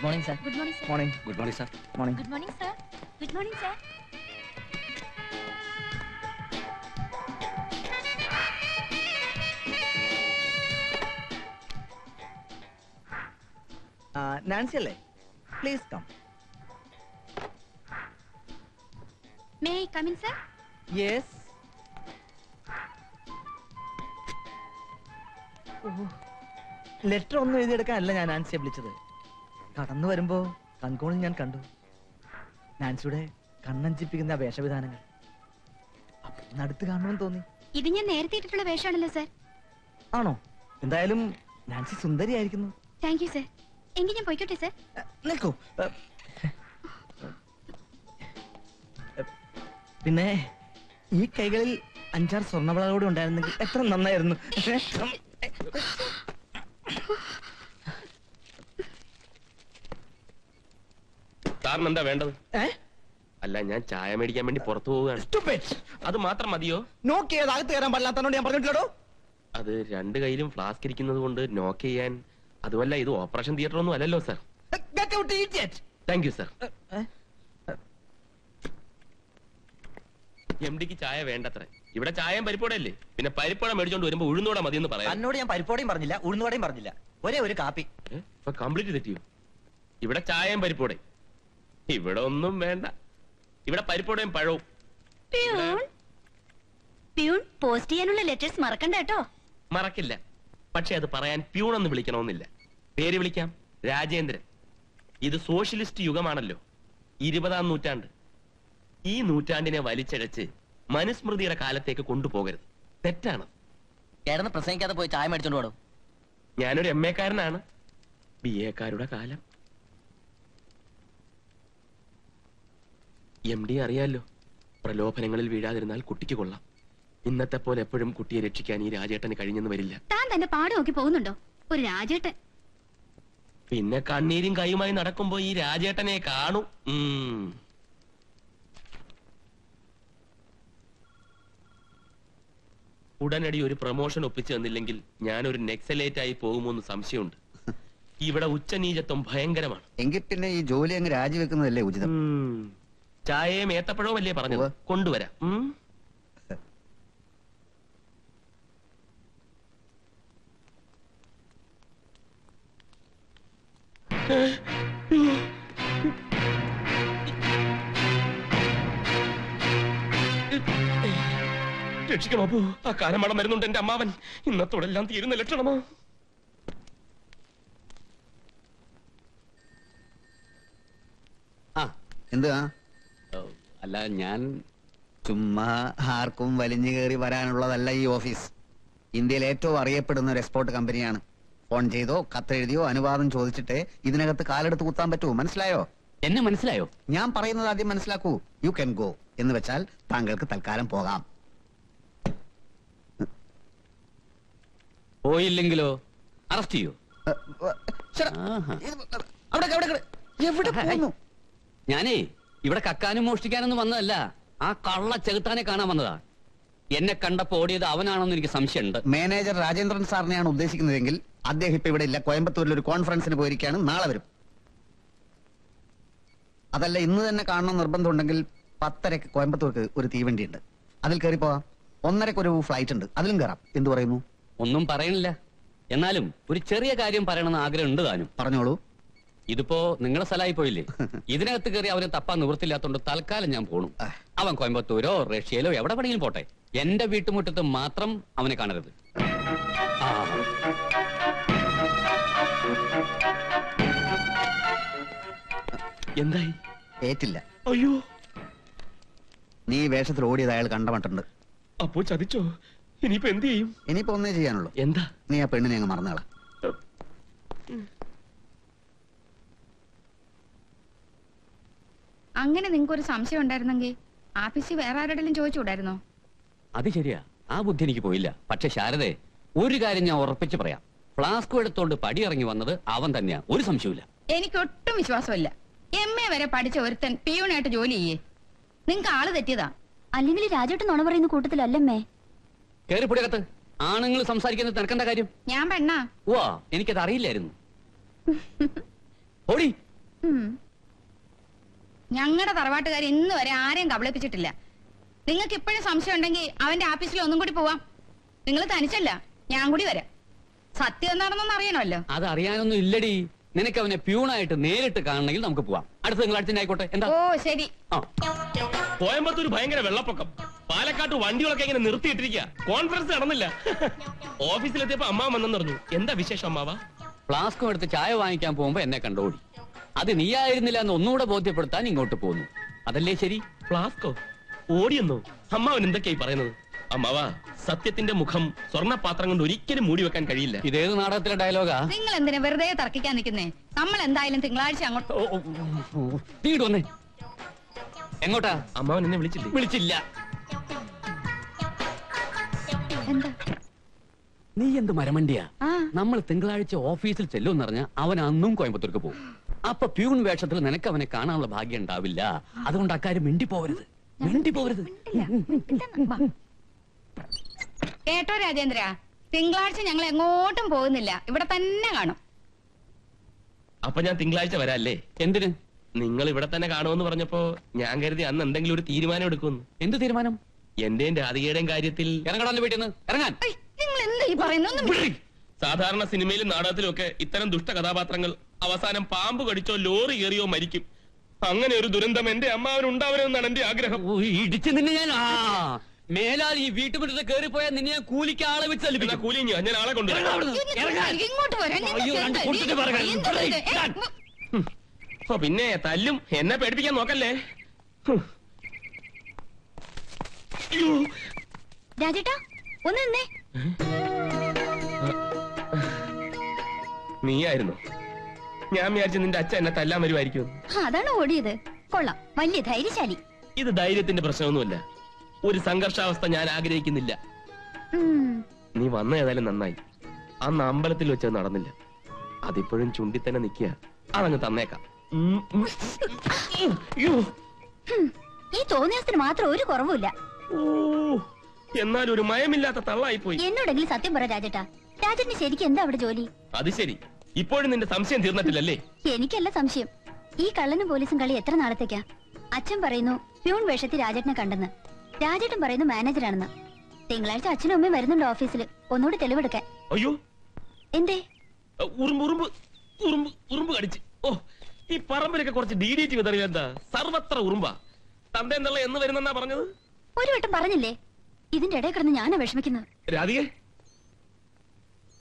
Good morning sir good morning sir morning good morning sir morning good morning sir good morning sir Nancy അല്ലേ please come may I come in sir yes letter ഒന്നും എഴുതിയെടുക്കാനല്ല ഞാൻ നാൻസിയെ വിളിച്ചത് കടന്നു വരുമ്പോ കൺകോണിൽ ഞാൻ കണ്ടു നാൻസിയുടെ കണ്ണഞ്ചിപ്പിക്കുന്ന ആ വേഷവിധാനങ്ങൾ അപ്പൊ ഒന്ന് അടുത്ത് കാണണമെന്ന് തോന്നി ഇത് ഞാൻ നേരത്തെ ഇട്ടിട്ടുള്ള വേഷമാണല്ലോ സർ ആണോ എന്തായാലും നാൻസി സുന്ദരിയായിരിക്കുന്നു താങ്ക് യു സർ എങ്കിൽ ഞാൻ പോയിക്കോട്ടെ സർ അഹ്, നിൽക്കൂ അഹ്. അഹ്, പിന്നെ ഈ കൈകളിൽ അഞ്ചാറ് സ്വർണ്ണവളകൂടെ ഉണ്ടായിരുന്നെങ്കിൽ എത്ര നന്നായിരുന്നു സാറിന് എന്താ വേണ്ടത് ഏ? അല്ല ഞാൻ ചായ മേടിക്കാൻ വേണ്ടി പുറത്തു പോവുകയാണ് Stupid. അത് മാത്രം മതിയോ നോക്ക് ചെയ്ത് അകത്ത് കയറാൻ പാടില്ലാത്തതുകൊണ്ട് ഞാൻ പറഞ്ഞിട്ടില്ലടോ അത് രണ്ട് കയ്യിലും ഫ്ലാസ്ക് ഇരിക്കുന്നത് കൊണ്ട് നോക്ക് ചെയ്യാൻ അതുമല്ല ഇത് ഓപ്പറേഷൻ തിയേറ്റർ ഒന്നും അല്ലല്ലോ sir Get out, idiot. Thank you sir ഏ? എം ഡിക്ക് ചായ വേണ്ടത്ര ഇവിടെ ചായയും പരിപ്പോടല്ലേ പിന്നെ പരിപ്പോട മേടിച്ചോണ്ട് വരുമ്പോ ഉഴുന്നോടെ മതിയെന്ന് പറയാം തന്നോട് ഞാൻ പരിപ്പോടെയും പറഞ്ഞില്ല ഉഴുന്നുവടയും പറഞ്ഞില്ല ഒരേ ഒരു കാപ്പി ഇപ്പൊ കംപ്ലീറ്റ് തെറ്റിയോ ഇവിടെ ചായയും പരിപ്പോടെ ഇവിടെ ഒന്നും വേണ്ട ഇവിടെ പരിപ്പോടയും പഴവും പ്യൂൺ പ്യൂൺ പോസ്റ്റ് ചെയ്യാനുള്ള ലെറ്റേഴ്സ് മറക്കണ്ട കേട്ടോ മറക്കില്ല പക്ഷെ അത് പറയാൻ പ്യൂണെന്ന് വിളിക്കണമെന്നില്ല പേര് വിളിക്കാം രാജേന്ദ്രൻ ഇത് സോഷ്യലിസ്റ്റ് യുഗമാണല്ലോ ഇരുപതാം നൂറ്റാണ്ട് ഈ നൂറ്റാണ്ടിനെ വലിച്ചഴച്ച് മനുസ്മൃതിയുടെ കാലത്തേക്ക് കൊണ്ടുപോകരുത് തെറ്റാണ് കിടന്ന് പ്രസംഗിക്കാതെ പോയി ചായ മേടിച്ചോണ്ട് പോടും ഞാനൊരു എം എക്കാരനാണ് ബി എക്കാരുടെ കാലം എം ഡി അറിയാലോ പ്രലോഭനങ്ങളിൽ വീഴാതിരുന്നാൽ കുട്ടിക്ക് കൊള്ളാം ഇന്നത്തെ പോലെ എപ്പോഴും കുട്ടിയെ രക്ഷിക്കാൻ ഈ രാജേട്ടന് കഴിഞ്ഞെന്ന് വരില്ല താൻ തന്റെ പാട് നോക്കി പോകുന്നുണ്ടോ ഒരു രാജേട്ടൻ പിന്നെ കണ്ണീരും കൈയുമായി നടക്കുമ്പോ ഈ രാജേട്ടനെ കാണും ഉം. ഉടനടി ഒരു പ്രൊമോഷൻ ഒപ്പിച്ചു തന്നില്ലെങ്കിൽ ഞാനൊരു നെക്സലേറ്റ് ആയി പോകുമോന്ന് സംശയമുണ്ട് ഇവിടെ ഉച്ചനീചത്വം ഭയങ്കരമാണ് എങ്കിൽ പിന്നെ ഈ ജോലി അങ്ങ് രാജിവെക്കുന്നതല്ലേ ഉചിതം ഉം. ചായയും ഏത്തപ്പഴവും അല്ലേ പറഞ്ഞത് ഉവ്വ്. കൊണ്ടുവരാം ഉം. രക്ഷിക്കണം അപ്പു ആ കാലമടം വരുന്നുണ്ട് എന്റെ അമ്മാവൻ ഇന്നത്തോടെല്ലാം തീരുന്ന ലക്ഷണമോ ആ എന്തുവാ അല്ല ഞാൻ ചുമ്മാ ആർക്കും വലിഞ്ഞു കയറി വരാനുള്ളതല്ല ഈ ഓഫീസ് ഇന്ത്യയിൽ ഏറ്റവും അറിയപ്പെടുന്ന ഒരു എക്സ്പോർട്ട് കമ്പനിയാണ് ഫോൺ ചെയ്തോ കത്തെഴുതിയോ അനുവാദം ചോദിച്ചിട്ട് ഇതിനകത്ത് കാലെടുത്ത് കുത്താൻ പറ്റുമോ മനസ്സിലായോ എന്നെ മനസ്സിലായോ ഞാൻ പറയുന്നത് ആദ്യം മനസ്സിലാക്കൂ യു ക്യാൻ ഗോ എന്ന് വെച്ചാൽ താങ്കൾക്ക് തൽക്കാലം പോകാം പോയില്ലെങ്കിലോ അറസ്റ്റ് ചെയ്യോ ഏ, ഏ, ശ്ശെടാ, ആഹാ. ഇത് അവിടെ അവിടെ അവിടെ. എവിടെ പോകുന്നു ഞാനേ ഇവിടെ കക്കാനും മോഷ്ടിക്കാനൊന്നും വന്നതല്ല ആ കള്ള ചെകുത്താനെ കാണാൻ വന്നതാ എന്നെ കണ്ടപ്പോ ഓടിയത് അവനാണെന്ന് എനിക്ക് സംശയമുണ്ട് മാനേജർ രാജേന്ദ്രൻ സാറിനെയാണ് ഉദ്ദേശിക്കുന്നതെങ്കിൽ അദ്ദേഹം ഇപ്പൊ ഇവിടെ ഇല്ല കോയമ്പത്തൂരിൽ ഒരു കോൺഫറൻസിന് പോയിരിക്കുകയാണ് നാളെ വരും അതല്ല ഇന്ന് തന്നെ കാണണം നിർബന്ധമുണ്ടെങ്കിൽ പത്തരക്ക് കോയമ്പത്തൂർക്ക് ഒരു തീവണ്ടി ഉണ്ട് അതിൽ കയറി പോവാം ഒന്നരക്ക് ഒരു ഫ്ലൈറ്റ് ഉണ്ട് അതിലും കയറാം എന്തു പറയുന്നു ഒന്നും പറയണില്ല എന്നാലും ഒരു ചെറിയ കാര്യം പറയണമെന്ന് ആഗ്രഹം ഉണ്ട് താനും പറഞ്ഞോളൂ ഇതിപ്പോ നിങ്ങളെ സ്ഥലമായി പോയില്ലേ ഇതിനകത്ത് കയറി അവനെ തപ്പാൻ നിവൃത്തില്ലാത്തോണ്ട് തൽക്കാലം ഞാൻ പോണു അവൻ കോയമ്പത്തൂരോ റഷ്യയിലോ എവിടെ വേണമെങ്കിലും പോട്ടെ എന്റെ വീട്ടുമുറ്റത്ത് മാത്രം അവനെ കാണരുത് ആ എന്തായി ഏറ്റില്ല അയ്യോ നീ ഈ വേഷത്തിൽ ഓടിയത് അയാൾ കണ്ടമട്ടുണ്ട് അപ്പോ ചതിച്ചോ ഇനിയിപ്പോ എന്ത് ചെയ്യും ഇനിയിപ്പോ ഒന്നേ ചെയ്യാനുള്ളൂ എന്താ നീ ആ പെണ്ണിനെ അങ്ങ് മറന്നേളാം അങ്ങനെ നിങ്ങൾക്ക് ഒരു സംശയം ഉണ്ടായിരുന്നെങ്കിൽ ആഫീസിൽ വേറെ ആരോടെങ്കിലും ചോദിച്ചുകൂടായിരുന്നോ അത് ശരിയാ ആ ബുദ്ധി എനിക്ക് പോയില്ല പക്ഷെ ശാരദേ ഒരു കാര്യം ഞാൻ ഉറപ്പിച്ച് പറയാം ഫ്ലാസ്ക് എടുത്തോണ്ട് പടിയിറങ്ങി വന്നത് അവൻ തന്നെയാ ഒരു സംശയമില്ല എനിക്ക് ഒട്ടും വിശ്വാസമില്ല എം എ വരെ പഠിച്ച ഒരുത്തൻ പിയൂണായിട്ട് ജോലി ചെയ്യേ നിങ്ങക്ക് ആള് തെറ്റിയതാ അല്ലെങ്കിൽ രാജേട്ടൻ നുണ പറയുന്ന കൂട്ടത്തിലല്ലമ്മേ കയറിപ്പൊടിയകത്ത് ആണുങ്ങൾ സംസാരിക്കുന്നത് തിരക്കേണ്ട കാര്യം ഞാൻ പെണ്ണാ ഓ എനിക്കത് അറിയില്ലായിരുന്നു ഓടി ഉം. ഞങ്ങളുടെ തറവാട്ടുകാർ ഇന്ന് വരെ ആരെയും കബളിപ്പിച്ചിട്ടില്ല നിങ്ങൾക്ക് ഇപ്പോഴും സംശയം ഉണ്ടെങ്കിൽ അവന്റെ ആഫീസിൽ ഒന്നും കൂടി പോവാം നിങ്ങൾ തനിച്ചല്ല ഞാൻ കൂടി വരാം സത്യം എന്താണെന്നൊന്നും അറിയണമല്ലോ അത് അറിയാനൊന്നും ഇല്ലടി നിനക്ക് അവനെ പ്യൂണായിട്ട് നേരിട്ട് കാണണമെങ്കിൽ നമുക്ക് പോവാം അടുത്ത തിങ്കളാഴ്ച ആയിക്കോട്ടെ എന്താ ഓ ശരി ആ കോയമ്പത്തൂർ ഭയങ്കര വെള്ളപ്പൊക്കം പാലക്കാട്ട് വണ്ടികളൊക്കെ ഇങ്ങനെ നിർത്തിയിട്ടിരിക്കുക കോൺഫറൻസ് നടന്നില്ല ഓഫീസിലെത്തിയപ്പോ അമ്മാവൻ വന്നെന്ന് പറഞ്ഞു എന്താ വിശേഷം അമ്മാവ ഫ്ലാസ്കും എടുത്ത് ചായ വാങ്ങിക്കാൻ പോകുമ്പോ എന്നെ കണ്ടോടി അത് നീയായിരുന്നില്ല എന്ന് ഒന്നുകൂടെ ബോധ്യപ്പെടുത്താൻ ഇങ്ങോട്ട് പോന്നു അതല്ലേ ശരി ഫ്ലാസ്കോ ഓടിയെന്നോ അമ്മാവൻ എന്തൊക്കെയായി പറയുന്നത് അമ്മാവ സത്യത്തിന്റെ മുഖം സ്വർണ്ണപാത്രം കൊണ്ട് ഒരിക്കലും മൂടി വെക്കാൻ കഴിയില്ല ഇതേത് നാടകത്തിലെ ഡയലോഗാ നിങ്ങൾ എന്തിനാ വെറുതെ തർക്കിക്കാൻ നിൽക്കുന്നേ നമ്മൾ എന്തായാലും തിങ്കളാഴ്ച അങ്ങോട്ട് ഓ, ഓ, ഓ, നീ ഇങ്ങോട്ട് വന്നേ എങ്ങോട്ടാ അമ്മാവൻ എന്നെ വിളിച്ചില്ലേ വിളിച്ചില്ല എന്താ നീ എന്ത് മരമണ്ടിയാ ആ നമ്മൾ തിങ്കളാഴ്ച ഓഫീസിൽ ചെല്ലുമെന്ന് പറഞ്ഞാൽ അവൻ അന്നും കോയമ്പത്തൂർക്ക് പോകും അപ്പൊ പ്യൂൺ വേഷത്തിൽ നിനക്ക് അവനെ കാണാനുള്ള ഭാഗ്യം ഉണ്ടാവില്ല അതുകൊണ്ട് അക്കാര്യം മിണ്ടി പോവരുത് മിണ്ടി പോവരുത് കേട്ടോ രാജേന്ദ്ര തിങ്കളാഴ്ച ഞങ്ങൾ എങ്ങോട്ടും പോകുന്നില്ല ഇവിടെ തന്നെ കാണും അപ്പൊ ഞാൻ തിങ്കളാഴ്ച വരാല്ലേ എന്തിന് നിങ്ങൾ ഇവിടെ തന്നെ കാണുമെന്ന് പറഞ്ഞപ്പോ ഞാൻ കരുതി അന്ന് എന്തെങ്കിലും ഒരു തീരുമാനം എടുക്കുമെന്ന് എന്ത് തീരുമാനം എന്റെയും രാധികയുടെയും കാര്യത്തിൽ ഇറങ്ങടാ വീട്ടിൽ നിന്ന് ഇറങ്ങാൻ ഐ, നിങ്ങൾ എന്താ ഈ പറയുന്നൊന്നും സാധാരണ സിനിമയിലും നാടകത്തിലും ഒക്കെ ഇത്തരം ദുഷ്ട കഥാപാത്രങ്ങൾ അവസാനം പാമ്പ് കടിച്ചോ ലോറി കയറിയോ മരിക്കും അങ്ങനെ ഒരു ദുരന്തം എന്റെ അമ്മാവന് ഉണ്ടാവരുമെന്നാണ് എന്റെ ആഗ്രഹം ഓ, ഇടിച്ച് നിന്നെ ഞാൻ ആ മേലാൽ ഈ വീട്ടുമുറ്റത്ത് കയറിപ്പോയാൽ നിന്നെ ഞാൻ കൂലിക്ക് ആളെ വെച്ച് എന്നാ തല്ലിപ്പിക്കും കൂലിഞ്ഞു ഞാൻ ആളെ ഇറങ്ങാ കൊണ്ടുവരാം അവിടുന്ന്. ഇറങ്ങാൻ. ഇങ്ങോട്ട് വരാൻ നിങ്ങൾക്ക് അയ്യോ, രണ്ട് എന്താ? കൊടുത്തിട്ട് പറയാം. എന്താ ഇത്? ഏ, ഇടാൻ. ഓ പിന്നെ തല്ലും എന്നെ പേടിപ്പിക്കാൻ നോക്കല്ലേ ഹും. അയ്യോ. രാജേട്ടാ ഒന്ന് നിന്നേ നീയായിരുന്നു ഞാൻ വിചാരിച്ചു നിന്റെ അച്ഛൻ എന്നെ തല്ലാൻ വരുമായിരിക്കും ആ, അതാണ് ഓടിയത് കൊള്ളാം വലിയ ധൈര്യശാലി ഇത് ധൈര്യത്തിന്റെ പ്രശ്നമൊന്നുമല്ല ഒരു സംഘർഷാവസ്ഥ ഞാൻ ആഗ്രഹിക്കുന്നില്ല ഉം. നീ വന്ന ഏതായാലും നന്നായി അന്ന് അമ്പലത്തിൽ വെച്ചത് നടന്നില്ല അതിപ്പോഴും ചുണ്ടി തന്നെ നിൽക്കുക അതങ്ങ് തന്നേക്കാം ഉം, ഉം. അയ്യോ. ഹും. ഈ തോന്നിയത്തിന് മാത്രം ഒരു കുറവുമില്ല ഓ, എന്നാൽ ഒരു മയമില്ലാത്ത തള്ളായി പോയി എന്നോടെങ്കിലും സത്യം പറ രാജേട്ടാ രാജേട്ടിന് ശരിക്കും എന്താ അവിടെ ജോലി അത് ശരി ഇപ്പോഴും നിന്റെ സംശയം തീർന്നിട്ടില്ലല്ലേ എനിക്കല്ല സംശയം ഈ കള്ളനും പോലീസും കളി എത്ര നാളത്തേക്കാ അച്ഛൻ പറയുന്നു പ്യൂൺ വേഷത്തിൽ രാജേട്ടനെ കണ്ടെന്ന് രാജേട്ടൻ പറയുന്നു മാനേജറാണെന്ന് തിങ്കളാഴ്ച അച്ഛനും അമ്മയും വരുന്നുണ്ട് ഓഫീസിൽ ഒന്നുകൂടി തെളിവെടുക്കാൻ അയ്യോ എന്തേ അ, ഉറുമ്പ് ഉറുമ്പ് ഉറുമ്പ് ഉറുമ്പ് കടിച്ച് ഓ ഈ പറമ്പിലൊക്കെ കുറച്ച് ഡി ഡി ടി വിതറിയ എന്താ സർവത്ര ഉറുമ്പാ തന്റെ എന്നുള്ള എന്ന് വരുന്നെന്നാ പറഞ്ഞത് ഒരു വട്ടം പറഞ്ഞില്ലേ ഇതിന്റെ ഇടയിൽ കിടന്ന് ഞാനാ വിഷമിക്കുന്നത് രാധികെ